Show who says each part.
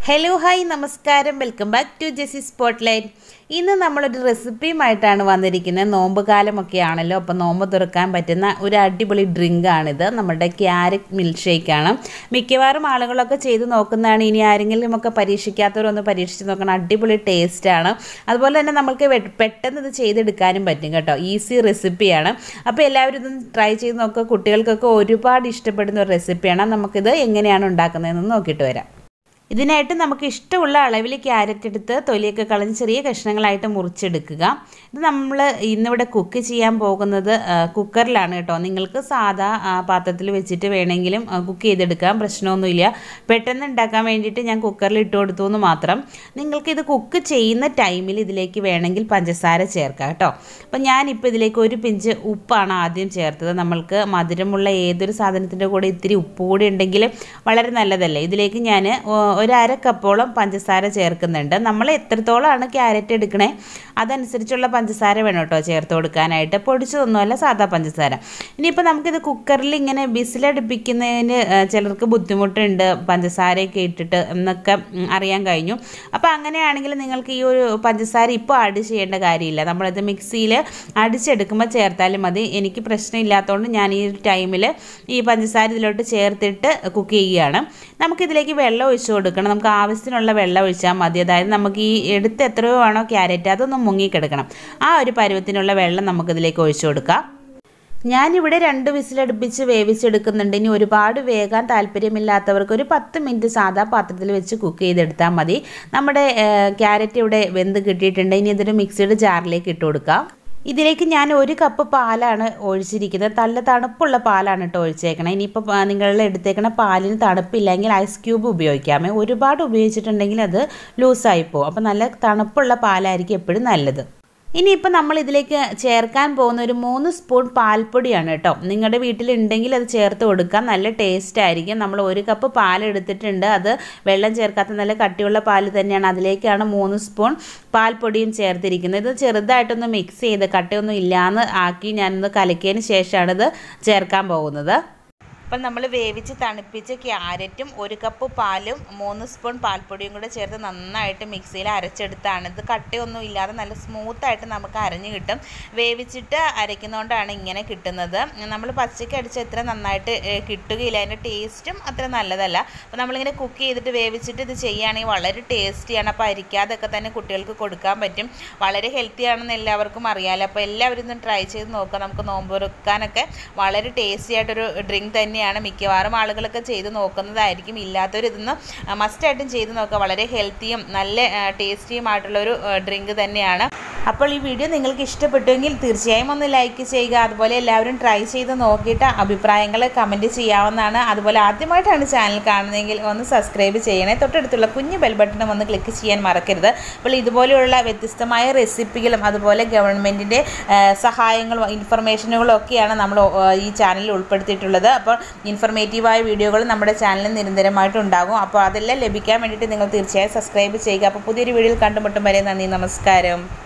Speaker 1: hello hi നമസ്കാരം welcome back to JC spotlight ഇന്ന് നമ്മളൊരു റെസിപ്പിയുമായിട്ടാണ് വന്നിരിക്കുന്നത് നോമ്പ് കാലമൊക്കെ ആണല്ലോ അപ്പോൾ നോമ്പ് തുറക്കാൻ പറ്റുന്ന ഒരു അടിപൊളി ഡ്രിങ്കാണിത് നമ്മുടെ ക്യാരറ്റ് മിൽക്ക് ഷേക്കാണ് മിക്കവാറും ആളുകളൊക്കെ ചെയ്ത് നോക്കുന്നതാണ് ഇനി ആരെങ്കിലും ഒക്കെ പരീക്ഷിക്കാത്തവരൊന്ന് പരീക്ഷിച്ച് നോക്കണം അടിപൊളി ടേസ്റ്റാണ് അതുപോലെ തന്നെ നമുക്ക് വെ- പെട്ടെന്ന് ഇത് ചെയ്തെടുക്കാനും പറ്റും കേട്ടോ ഈസി റെസിപ്പിയാണ് അപ്പോൾ എല്ലാവരും ഇതൊന്ന് ട്രൈ ചെയ്ത് നോക്കുക കുട്ടികൾക്കൊക്കെ ഒരുപാട് ഇഷ്ടപ്പെടുന്ന ഒരു റെസിപ്പിയാണ് നമുക്കിത് എങ്ങനെയാണ് ഉണ്ടാക്കുന്നതെന്ന് നോക്കിയിട്ട് വരാം ഇതിനായിട്ട് നമുക്ക് ഇഷ്ടമുള്ള അളവിൽ ക്യാരറ്റ് എടുത്ത് തൊലിയൊക്കെ കളഞ്ഞ് ചെറിയ കഷ്ണങ്ങളായിട്ട് മുറിച്ചെടുക്കുക ഇത് നമ്മൾ ഇന്നിവിടെ കുക്ക് ചെയ്യാൻ പോകുന്നത് ആ, കുക്കറിലാണ് കേട്ടോ നിങ്ങൾക്ക് സാധാ ആ, പാത്രത്തിൽ വെച്ചിട്ട് വേണമെങ്കിലും ആ, കുക്ക് ചെയ്തെടുക്കാം പ്രശ്നമൊന്നുമില്ല പെട്ടെന്ന് ഉണ്ടാക്കാൻ വേണ്ടിയിട്ട് ഞാൻ കുക്കറിൽ ഇട്ട് കൊടുത്തു എന്ന് മാത്രം നിങ്ങൾക്ക് ഇത് കുക്ക് ചെയ്യുന്ന ടൈമിൽ ഇതിലേക്ക് വേണമെങ്കിൽ പഞ്ചസാര ചേർക്കാം കേട്ടോ അപ്പം ഞാനിപ്പോൾ ഇതിലേക്ക് ഒരു പിഞ്ച് ഉപ്പാണ് ആദ്യം ചേർത്തത് നമ്മൾക്ക് മധുരമുള്ള ഏതൊരു സാധനത്തിൻ്റെ കൂടെ ഇത്തിരി ഉപ്പ് കൂടി ഉണ്ടെങ്കിൽ വളരെ നല്ലതല്ലേ ഇതിലേക്ക് ഞാൻ ഒരു അര കപ്പോളം പഞ്ചസാര ചേർക്കുന്നുണ്ട് നമ്മൾ എത്രത്തോളമാണ് ക്യാരറ്റ് എടുക്കണേ അതനുസരിച്ചുള്ള പഞ്ചസാര വേണം കേട്ടോ ചേർത്ത് കൊടുക്കാനായിട്ട് പൊടിച്ചതൊന്നുമല്ല സാധാ പഞ്ചസാര ഇനിയിപ്പോൾ നമുക്കിത് കുക്കറിൽ ഇങ്ങനെ ബിസിലടുപ്പിക്കുന്നതിന് ആ, ചിലർക്ക് ബുദ്ധിമുട്ടുണ്ട് പഞ്ചസാരയൊക്കെ ഇട്ടിട്ട് എന്നൊക്കെ ഉം, അറിയാൻ കഴിഞ്ഞു അപ്പോൾ അങ്ങനെയാണെങ്കിൽ നിങ്ങൾക്ക് ഈ ഒരു പഞ്ചസാര ഇപ്പോൾ ആഡ് ചെയ്യേണ്ട കാര്യമില്ല നമ്മളിത് മിക്സിയിൽ അടിച്ചെടുക്കുമ്പോൾ ചേർത്താലും മതി എനിക്ക് പ്രശ്നമില്ലാത്തതുകൊണ്ട് ഞാൻ ഈ ടൈമിൽ ഈ പഞ്ചസാര ഇതിലോട്ട് ചേർത്തിട്ട് കുക്ക് ചെയ്യുകയാണ് നമുക്കിതിലേക്ക് വെള്ളം ഒഴിച്ചു കൊടുക്കണം നമുക്ക് ആവശ്യത്തിനുള്ള വെള്ളം ഒഴിച്ചാൽ മതി അതായത് നമുക്ക് ഈ എടുത്ത് എത്രയോ ആണോ ക്യാരറ്റ് അതൊന്ന് മുങ്ങിക്കിടക്കണം ആ ഒരു പരുവത്തിനുള്ള വെള്ളം നമുക്കിതിലേക്ക് ഒഴിച്ചു കൊടുക്കാം ഞാനിവിടെ രണ്ട് വിസിലടുപ്പിച്ച് വേവിച്ചെടുക്കുന്നുണ്ട് ഇനി ഒരുപാട് വേകാൻ താല്പര്യമില്ലാത്തവർക്ക് ഒരു പത്ത് മിനിറ്റ് സാധാ പാത്രത്തിൽ വെച്ച് കുക്ക് ചെയ്തെടുത്താൽ മതി നമ്മുടെ ക്യാരറ്റ് ഇവിടെ വെന്ത് കിട്ടിയിട്ടുണ്ട് ഇനി ഇതൊരു മിക്സിയുടെ ജാറിലേക്ക് ഇട്ട് കൊടുക്കാം ഇതിലേക്ക് ഞാൻ ഒരു കപ്പ് പാലാണ് ഒഴിച്ചിരിക്കുന്നത് നല്ല തണുപ്പുള്ള പാലാണ് കേട്ടോ ഒഴിച്ചേക്കണം ഇനിയിപ്പോൾ നിങ്ങൾ എടുത്തേക്കണ പാലിന് തണുപ്പില്ലെങ്കിൽ ഐസ് ക്യൂബ് ഉപയോഗിക്കാമേ ഒരുപാട് ഉപയോഗിച്ചിട്ടുണ്ടെങ്കിൽ അത് ലൂസായി പോകും അപ്പോൾ നല്ല തണുപ്പുള്ള പാലായിരിക്കും എപ്പോഴും നല്ലത് ഇനിയിപ്പോൾ നമ്മൾ ഇതിലേക്ക് ചേർക്കാൻ പോകുന്ന ഒരു മൂന്ന് സ്പൂൺ പാൽപ്പൊടിയാണ് കേട്ടോ നിങ്ങളുടെ വീട്ടിലുണ്ടെങ്കിൽ അത് ചേർത്ത് കൊടുക്കാം നല്ല ടേസ്റ്റ് ആയിരിക്കും നമ്മൾ ഒരു കപ്പ് പാൽ എടുത്തിട്ടുണ്ട് അത് വെള്ളം ചേർക്കാത്ത നല്ല കട്ടിയുള്ള പാൽ തന്നെയാണ് അതിലേക്കാണ് മൂന്ന് സ്പൂൺ പാൽപ്പൊടിയും ചേർത്തിരിക്കുന്നത് ഇത് ചെറുതായിട്ടൊന്ന് മിക്സ് ചെയ്ത് കട്ടയൊന്നും ഇല്ലാന്ന് ആക്കി ഞാനൊന്ന് കലക്കിയതിന് ശേഷമാണ് ഇത് ചേർക്കാൻ പോകുന്നത് അപ്പം നമ്മൾ വേവിച്ച് തണുപ്പിച്ച ക്യാരറ്റും ഒരു കപ്പ് പാലും മൂന്ന് സ്പൂൺ പാൽപ്പൊടിയും കൂടെ ചേർത്ത് നന്നായിട്ട് മിക്സിയിൽ അരച്ചെടുത്താണ് ഇത് കട്ടയൊന്നും ഇല്ലാതെ നല്ല സ്മൂത്തായിട്ട് നമുക്ക് അരഞ്ഞ് കിട്ടും വേവിച്ചിട്ട് അരയ്ക്കുന്നതുകൊണ്ടാണ് ഇങ്ങനെ കിട്ടുന്നത് നമ്മൾ പച്ചയ്ക്ക് അടിച്ച് എത്ര നന്നായിട്ട് ഏഹ്, കിട്ടുകയില്ല അതിൻ്റെ ടേസ്റ്റും അത്ര നല്ലതല്ല അപ്പോൾ നമ്മളിങ്ങനെ കുക്ക് ചെയ്തിട്ട് വേവിച്ചിട്ട് ഇത് ചെയ്യുകയാണെങ്കിൽ വളരെ ടേസ്റ്റിയാണ് അപ്പോൾ അരിക്കാതൊക്കെ തന്നെ കുട്ടികൾക്ക് കൊടുക്കാൻ പറ്റും വളരെ ഹെൽത്തി ആണെന്ന് എല്ലാവർക്കും അറിയാമല്ലോ അപ്പോൾ എല്ലാവരും ഒന്ന് ട്രൈ ചെയ്ത് നോക്കുക നമുക്ക് നോമ്പ് തുറക്കാനൊക്കെ വളരെ ടേസ്റ്റി ആയിട്ടൊരു ഡ്രിങ്ക് തന്നെയാണ് മിക്കവാറും ആളുകളൊക്കെ ചെയ്ത് നോക്കുന്നതായിരിക്കും ഇല്ലാത്തവർ ഇതൊന്ന് മസ്റ്റായിട്ടും ചെയ്ത് നോക്കുക വളരെ ഹെൽത്തിയും നല്ല ടേസ്റ്റിയുമായിട്ടുള്ളൊരു ഡ്രിങ്ക് തന്നെയാണ് അപ്പോൾ ഈ വീഡിയോ നിങ്ങൾക്ക് ഇഷ്ടപ്പെട്ടുവെങ്കിൽ തീർച്ചയായും ഒന്ന് ലൈക്ക് ചെയ്യുക അതുപോലെ എല്ലാവരും ട്രൈ ചെയ്ത് നോക്കിയിട്ട് അഭിപ്രായങ്ങൾ കമൻറ്റ് ചെയ്യാവുന്നതാണ് അതുപോലെ ആദ്യമായിട്ടാണ് ചാനൽ കാണുന്നതെങ്കിൽ ഒന്ന് സബ്സ്ക്രൈബ് ചെയ്യണേ തൊട്ടടുത്തുള്ള കുഞ്ഞു ബെൽ ബട്ടണും ഒന്ന് ക്ലിക്ക് ചെയ്യാൻ മറക്കരുത് അപ്പോൾ ഇതുപോലെയുള്ള വ്യത്യസ്തമായ റെസിപ്പികളും അതുപോലെ ഗവൺമെൻറ്റിൻ്റെ സഹായങ്ങളും ഇൻഫർമേഷനുകളും ഒക്കെയാണ് നമ്മൾ ആ, ഈ ചാനലിൽ ഉൾപ്പെടുത്തിയിട്ടുള്ളത് അപ്പോൾ ഇൻഫർമേറ്റീവായ വീഡിയോകൾ നമ്മുടെ ചാനലിൽ നിരന്തരമായിട്ട് ഉണ്ടാകും അപ്പോൾ അതെല്ലാം ലഭിക്കാൻ വേണ്ടിയിട്ട് നിങ്ങൾ തീർച്ചയായും സബ്സ്ക്രൈബ് ചെയ്യുക അപ്പോൾ പുതിയൊരു വീഡിയോയിൽ കണ്ടുമുട്ടും വരെ നന്ദി നമസ്കാരം